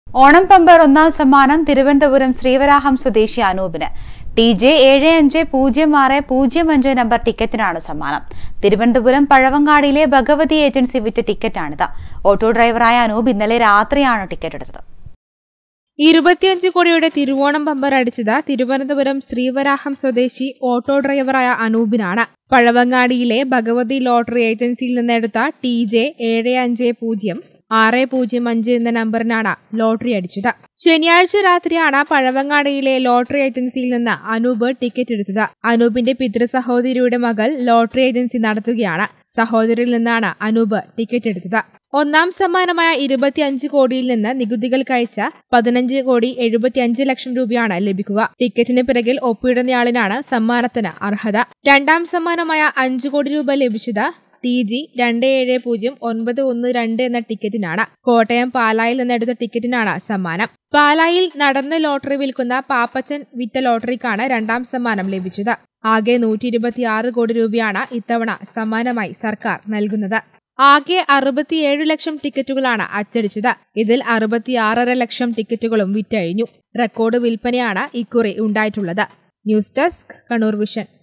Onam bumper ഒന്നാം സമ്മാനം തിരുവനന്തപുരം ശ്രീവരാഹം സ്വദേശി അനൂപിന് ടി ജെ ഏഴ് അഞ്ച് പൂജ്യം ആറ് പൂജ്യം അഞ്ച് നമ്പർ ടിക്കറ്റിനാണ് സമ്മാനം തിരുവനന്തപുരം പഴവങ്ങാടിയിലെ ഭഗവതി ഏജൻസി വിറ്റ ടിക്കറ്റാണിത് ഓട്ടോ ഡ്രൈവറായ അനൂപ് ഇന്നലെ രാത്രിയാണ് ടിക്കറ്റ് എടുത്തത് ഇരുപത്തിയഞ്ച് കോടിയുടെ തിരുവോണം ബമ്പർ അടിച്ചത് തിരുവനന്തപുരം ശ്രീവരാഹം സ്വദേശി ഓട്ടോ ഡ്രൈവറായ അനൂപിനാണ് പഴവങ്ങാടിയിലെ ഭഗവതി ലോട്ടറി ഏജൻസിയിൽ നിന്നെടുത്ത ടി ജെ ഏഴ് അഞ്ച് പൂജ്യം ആറ് പൂജ്യം അഞ്ച് എന്ന നമ്പറിനാണ് ലോട്ടറി അടിച്ചത് ശനിയാഴ്ച രാത്രിയാണ് പഴവങ്ങാടിയിലെ ലോട്ടറി ഏജൻസിയിൽ നിന്ന് അനൂപ് ടിക്കറ്റ് എടുത്തത് അനൂപിന്റെ പിതൃ സഹോദരിയുടെ മകൾ ലോട്ടറി ഏജൻസി നടത്തുകയാണ് സഹോദരിയിൽ നിന്നാണ് അനൂപ് ടിക്കറ്റ് എടുത്തത് ഒന്നാം സമ്മാനമായ ഇരുപത്തിയഞ്ച് കോടിയിൽ നിന്ന് നികുതികൾ കഴിച്ച പതിനഞ്ച് കോടി എഴുപത്തിയഞ്ച് ലക്ഷം രൂപയാണ് ലഭിക്കുക ടിക്കറ്റിന് പിറകിൽ ഒപ്പിടുന്നയാളിനാണ് സമ്മാനത്തിന് അർഹത രണ്ടാം സമ്മാനമായ അഞ്ചു കോടി രൂപ ലഭിച്ചത് ടി ജി രണ്ട് ഏഴ് പൂജ്യം ഒൻപത് ഒന്ന് രണ്ട് എന്ന ടിക്കറ്റിനാണ് കോട്ടയം പാലായിൽ നിന്നെടുത്ത ടിക്കറ്റിനാണ് സമ്മാനം പാലായിൽ നടന്ന് ലോട്ടറി വിൽക്കുന്ന പാപ്പച്ചൻ വിറ്റ ലോട്ടറിക്കാണ് രണ്ടാം സമ്മാനം ലഭിച്ചത് ആകെ നൂറ്റി ഇരുപത്തിയാറ് കോടി രൂപയാണ് ഇത്തവണ സമ്മാനമായി സർക്കാർ നൽകുന്നത് ആകെ അറുപത്തിയേഴ് ലക്ഷം ടിക്കറ്റുകളാണ് അച്ചടിച്ചത് ഇതിൽ അറുപത്തിയാറര ലക്ഷം ടിക്കറ്റുകളും വിറ്റഴിഞ്ഞു റെക്കോർഡ് വിൽപ്പനയാണ് ഇക്കുറി ഉണ്ടായിട്ടുള്ളത് ന്യൂസ് ഡെസ്ക് കണ്ണൂർ വിഷൻ